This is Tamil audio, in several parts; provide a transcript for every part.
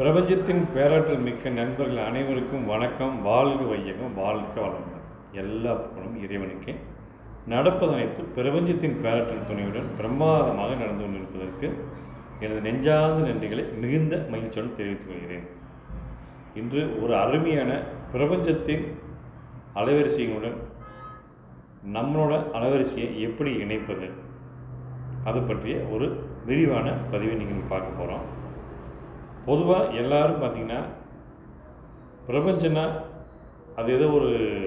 பிரபஞ்சத்தின் பேராற்றல் மிக்க நண்பர்கள் அனைவருக்கும் வணக்கம் வாழ்க வையகம் வாழ்க வளமுடன் எல்லா புகழும் இறைவனுக்கே நடப்பது அனைத்து பிரபஞ்சத்தின் பேராற்றல் துணையுடன் பிரமாதமாக நடந்து கொண்டிருப்பதற்கு எனது நெஞ்சார்ந்த நன்றிகளை மிகுந்த மகிழ்ச்சியுடன் தெரிவித்துக் கொள்கிறேன் இன்று ஒரு அருமையான பிரபஞ்சத்தின் அலைவரிசைகளுடன் நம்மளோட அலைவரிசையை எப்படி இணைப்பது அது பற்றிய ஒரு விரிவான பதிவை நீங்கள் பார்க்க போகிறோம் பொதுவாக எல்லாரும் பார்த்தீங்கன்னா பிரபஞ்சனா அது ஏதோ ஒரு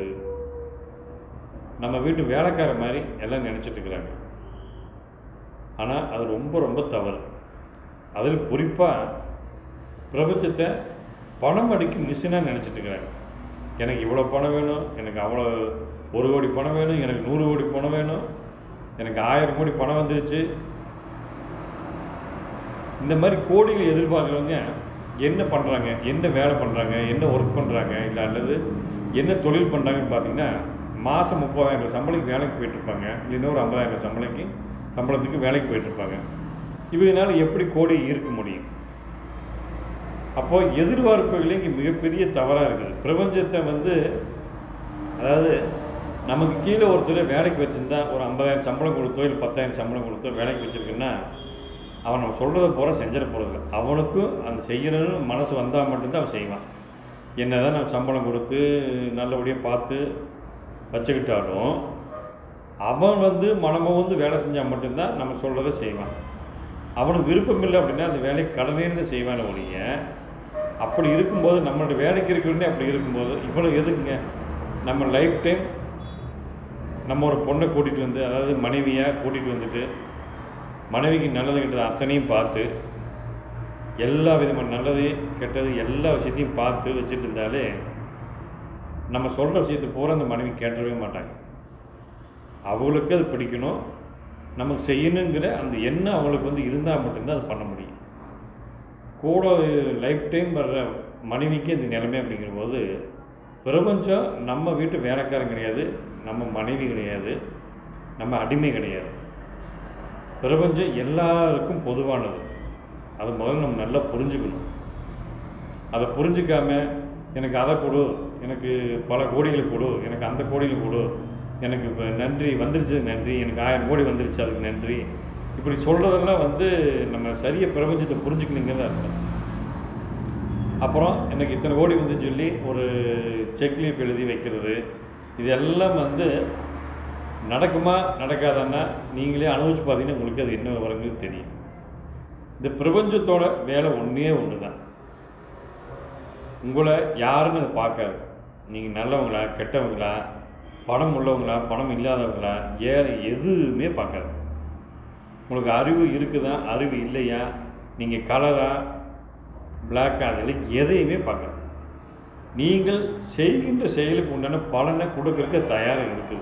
நம்ம வீட்டு வேலைக்கார மாதிரி எல்லாம் நினச்சிட்டு இருக்கிறாங்க ஆனால் அது ரொம்ப ரொம்ப தவறு அதில் குறிப்பாக பிரபஞ்சத்தை பணம் அடிக்கும் மிஷினாக நினச்சிட்டு இருக்கிறாங்க எனக்கு இவ்வளோ பணம் வேணும் எனக்கு அவ்வளோ ஒரு கோடி பணம் வேணும் எனக்கு நூறு கோடி பணம் வேணும் எனக்கு ஆயிரம் கோடி பணம் வந்துருச்சு இந்த மாதிரி கோடிகளை எதிர்பார்க்குறவங்க என்ன பண்ணுறாங்க என்ன வேலை பண்ணுறாங்க என்ன ஒர்க் பண்ணுறாங்க இல்லை அல்லது என்ன தொழில் பண்ணுறாங்கன்னு பார்த்தீங்கன்னா மாதம் முப்பதாயிரம் சம்பளத்துக்கு வேலைக்கு போயிட்டுருப்பாங்க இல்லைன்னா ஒரு ஐம்பதாயிரம் சம்பளக்கு சம்பளத்துக்கு வேலைக்கு போயிட்டுருப்பாங்க இவங்களால எப்படி கோடி ஈர்க்க முடியும் அப்போது எதிர்பார்ப்புகளே இங்கே மிகப்பெரிய தவறாக இருக்குது பிரபஞ்சத்தை வந்து அதாவது நமக்கு கீழே ஒருத்தர் வேலைக்கு வச்சுருந்தா ஒரு ஐம்பதாயிரம் சம்பளம் கொடுத்தோ இல்லை பத்தாயிரம் சம்பளம் கொடுத்தோ வேலைக்கு வச்சுருக்குன்னா அவன் நம்ம சொல்கிறத போகிற செஞ்சிட போகிறது அவனுக்கும் அந்த செய்யணும்னு மனசு வந்தால் மட்டும்தான் அவன் செய்வான் என்ன தான் நம்ம சம்பளம் கொடுத்து நல்லபடியாக பார்த்து வச்சுக்கிட்டாலும் அவன் வந்து மனமும் வந்து வேலை செஞ்சால் மட்டும்தான் நம்ம சொல்கிறத செய்வான் அவனுக்கு விருப்பம் இல்லை அப்படின்னா அந்த வேலையை கடனேன்னு செய்வான ஒழிய அப்படி இருக்கும்போது நம்மளோட வேலைக்கு இருக்கிறதே அப்படி இருக்கும்போது இவ்வளோ எதுக்குங்க நம்ம லைஃப் டைம் நம்ம ஒரு பொண்ணை கூட்டிகிட்டு வந்து அதாவது மனைவியாக கூட்டிகிட்டு வந்துட்டு மனைவிக்கு நல்லது கெட்டது அத்தனையும் பார்த்து எல்லா விதமான நல்லது கெட்டது எல்லா விஷயத்தையும் பார்த்து வச்சுட்டு இருந்தாலே நம்ம சொல்கிற விஷயத்தை பூரா அந்த மனைவி கேட்டுறவே மாட்டாங்க அவங்களுக்கு அது பிடிக்கணும் நமக்கு செய்யணுங்கிற அந்த எண்ணம் அவங்களுக்கு வந்து இருந்தால் மட்டும்தான் அது பண்ண முடியும் கூட லைஃப் டைம் வர்ற மனைவிக்கு இந்த நிலைமை அப்படிங்கிற போது பிரபஞ்சம் நம்ம வீட்டு வேலைக்காரன் கிடையாது நம்ம மனைவி கிடையாது நம்ம அடிமை கிடையாது பிரபஞ்சம் எல்லாருக்கும் பொதுவானது அது முதல்ல நம்ம நல்லா புரிஞ்சுக்கணும் அதை புரிஞ்சுக்காம எனக்கு அதை கொடு எனக்கு பல கோடிகளை கொடு எனக்கு அந்த கோடிகளை கொடு எனக்கு இப்போ நன்றி வந்துருச்சு நன்றி எனக்கு ஆயிரம் கோடி வந்துருச்சு அதுக்கு நன்றி இப்படி சொல்கிறதெல்லாம் வந்து நம்ம சரியாக பிரபஞ்சத்தை புரிஞ்சுக்கணுங்கிறத அர்த்தம் அப்புறம் எனக்கு இத்தனை கோடி வந்துன்னு சொல்லி ஒரு செக்லீஃப் எழுதி வைக்கிறது இதெல்லாம் வந்து நடக்குமா நடக்காதான்னா நீங்களே அனுபவிச்சு பார்த்தீங்கன்னா உங்களுக்கு அது என்ன வரங்கிறது தெரியும் இந்த பிரபஞ்சத்தோட வேலை ஒன்றே ஒன்று தான் உங்களை யாருன்னு அதை பார்க்காது நீங்கள் நல்லவங்களா கெட்டவங்களா பணம் உள்ளவங்களா பணம் இல்லாதவங்களா ஏழை எதுவுமே பார்க்காது உங்களுக்கு அறிவு இருக்குதா அறிவு இல்லையா நீங்கள் கலரா பிளாக்கா அதில் எதையுமே பார்க்காது நீங்கள் செய்கின்ற செயலுக்கு உண்டான பலனை கொடுக்கறதுக்கு தயாராக இருக்குது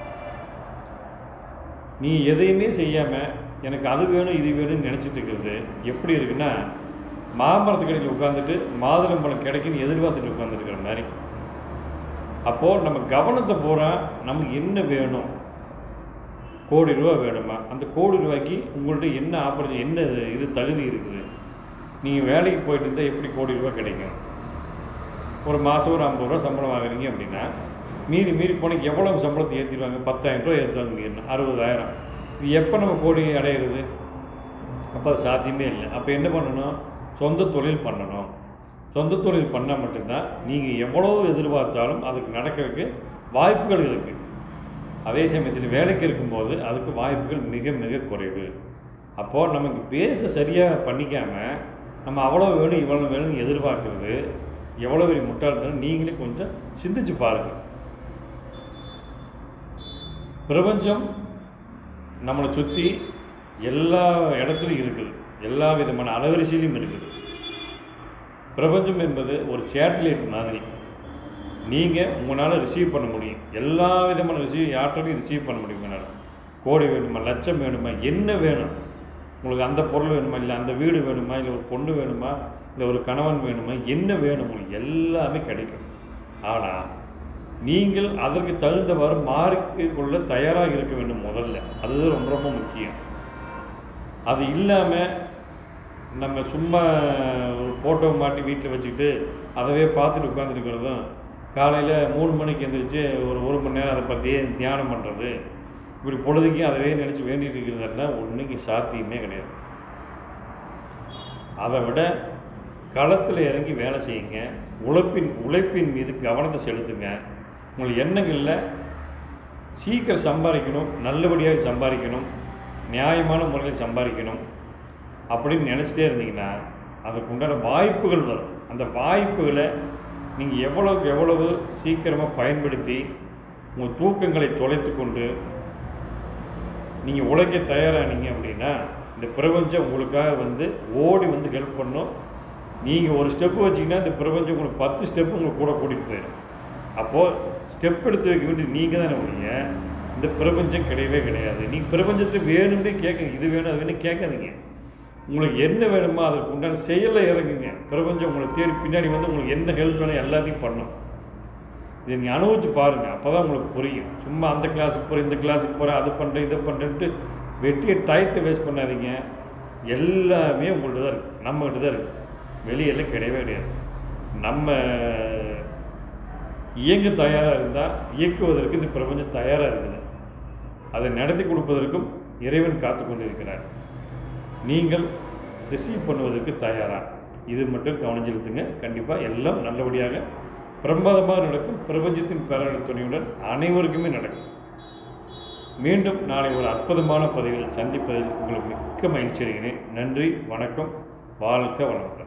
நீ எதையுமே செய்யாமல் எனக்கு அது வேணும் இது வேணும்னு நினச்சிட்டு இருக்கிறது எப்படி இருக்குன்னா மாமரத்துக்கடையில் உட்காந்துட்டு மாதுளம்பழம் கிடைக்குன்னு எதிர்பார்த்துட்டு உட்காந்துருக்கிற மாதிரி அப்போது நம்ம கவனத்தை பூரா நமக்கு என்ன வேணும் கோடி ரூபா வேணுமா அந்த கோடி ரூபாய்க்கு உங்கள்ட்ட என்ன ஆப்பர்ச்சு என்ன இது தகுதி இருக்குது நீங்கள் வேலைக்கு போயிட்டு இருந்தால் எப்படி கோடி ரூபா கிடைக்கும் ஒரு மாதம் ஒரு ஐம்பது ரூபா சம்பளம் வாங்குறீங்க அப்படின்னா மீறி மீறி போனால் எவ்வளோ சம்பளத்தை ஏற்றிடுவாங்க பத்தாயிரம் ரூபா ஏற்றுவாங்க மீறினா அறுபதாயிரம் இது எப்போ நம்ம கோடி அடையிறது அப்போ அது சாத்தியமே இல்லை அப்போ என்ன பண்ணணும் சொந்த தொழில் பண்ணணும் சொந்த தொழில் பண்ணால் மட்டும்தான் நீங்கள் எவ்வளோ எதிர்பார்த்தாலும் அதுக்கு நடக்கிறதுக்கு வாய்ப்புகள் இருக்குது அதே சமயத்தில் வேலைக்கு இருக்கும்போது அதுக்கு வாய்ப்புகள் மிக மிக குறைவு அப்போது நமக்கு பேச சரியாக பண்ணிக்காமல் நம்ம அவ்வளோ வேணும் இவ்வளோ வேணும்னு எதிர்பார்க்குறது எவ்வளோ பெரிய முட்டாள்தனம் நீங்களே கொஞ்சம் சிந்திச்சு பாருங்கள் பிரபஞ்சம் நம்மளை சுற்றி எல்லா இடத்துலையும் இருக்குது எல்லா விதமான அலவரிசையிலும் இருக்குது பிரபஞ்சம் என்பது ஒரு சேட்டலைட் மாதிரி நீங்கள் உங்களால் ரிசீவ் பண்ண முடியும் எல்லா விதமான ரிசீவ் யார்கிட்டையும் ரிசீவ் பண்ண முடியும் உங்களால் கோடி வேணுமா லட்சம் வேணுமா என்ன வேணும் உங்களுக்கு அந்த பொருள் வேணுமா இல்லை அந்த வீடு வேணுமா இல்லை ஒரு பொண்ணு வேணுமா இல்லை ஒரு கணவன் வேணுமா என்ன வேணும் உங்களுக்கு எல்லாமே கிடைக்கும் ஆனால் நீங்கள் அதற்கு தகுந்தவாறு மாறிக்கொள்ள தயாராக இருக்க வேண்டும் முதல்ல அதுதான் ரொம்ப ரொம்ப முக்கியம் அது இல்லாமல் நம்ம சும்மா ஒரு ஃபோட்டோ மாட்டி வீட்டில் வச்சுக்கிட்டு அதவே பார்த்துட்டு உட்காந்துருக்கிறதும் காலையில் மூணு மணிக்கு எந்திரிச்சு ஒரு ஒரு மணி நேரம் அதை பற்றியே தியானம் பண்ணுறது இப்படி பொழுதுக்கு அதவே நினச்சி வேண்டிட்டு இருக்கிறதெல்லாம் ஒன்றுக்கு சாத்தியமே கிடையாது அதை விட களத்தில் இறங்கி வேலை செய்யுங்க உழைப்பின் உழைப்பின் மீது கவனத்தை செலுத்துங்க உங்கள் எண்ணங்களில் சீக்கிரம் சம்பாதிக்கணும் நல்லபடியாக சம்பாதிக்கணும் நியாயமான முறையில் சம்பாதிக்கணும் அப்படின்னு நினச்சிட்டே இருந்தீங்கன்னா அதுக்கு உண்டான வாய்ப்புகள் வரும் அந்த வாய்ப்புகளை நீங்கள் எவ்வளவுக்கு எவ்வளவு சீக்கிரமாக பயன்படுத்தி உங்கள் தூக்கங்களை தொலைத்து கொண்டு நீங்கள் உழைக்க தயாரானீங்க அப்படின்னா இந்த பிரபஞ்சம் உங்களுக்காக வந்து ஓடி வந்து ஹெல்ப் பண்ணும் நீங்கள் ஒரு ஸ்டெப்பு வச்சிங்கன்னா இந்த பிரபஞ்சம் உங்களுக்கு பத்து ஸ்டெப்பு உங்களுக்கு கூட கூட்டிகிட்டு போயிடும் அப்போது ஸ்டெப் எடுத்து வைக்க வேண்டியது நீங்கள் தானே ஒழிய இந்த பிரபஞ்சம் கிடையவே கிடையாது நீங்கள் பிரபஞ்சத்தை வேணும்னே கேட்குங்க இது வேணும் அது வேணும் கேட்காதீங்க உங்களுக்கு என்ன வேணுமோ அதற்கு உண்டான செயலில் இறங்குங்க பிரபஞ்சம் உங்களை தேடி பின்னாடி வந்து உங்களுக்கு என்ன ஹெல்ப் வேணும் எல்லாத்தையும் பண்ணும் இதை நீங்கள் அனுபவிச்சு பாருங்கள் அப்போ தான் உங்களுக்கு புரியும் சும்மா அந்த கிளாஸுக்கு போகிறேன் இந்த கிளாஸுக்கு போகிறேன் அது பண்ணுறேன் இதை பண்ணுறேன்ட்டு வெட்டிய டயத்தை வேஸ்ட் பண்ணாதீங்க எல்லாமே உங்கள்கிட்ட தான் இருக்குது நம்மகிட்ட தான் இருக்குது வெளியெல்லாம் கிடையவே கிடையாது நம்ம இயங்க தயாராக இருந்தால் இயக்குவதற்கு இந்த பிரபஞ்சம் தயாராக இருக்குது அதை நடத்தி கொடுப்பதற்கும் இறைவன் காத்து கொண்டிருக்கிறார் நீங்கள் ரிசீவ் பண்ணுவதற்கு தயாரா இது மட்டும் கவனம் செலுத்துங்க கண்டிப்பாக எல்லாம் நல்லபடியாக பிரமாதமாக நடக்கும் பிரபஞ்சத்தின் பேரழ துணையுடன் அனைவருக்குமே நடக்கும் மீண்டும் நாளை ஒரு அற்புதமான பதிவில் சந்திப்பதில் உங்களுக்கு மிக்க மகிழ்ச்சி அடைகிறேன் நன்றி வணக்கம் வாழ்க வளமுடன்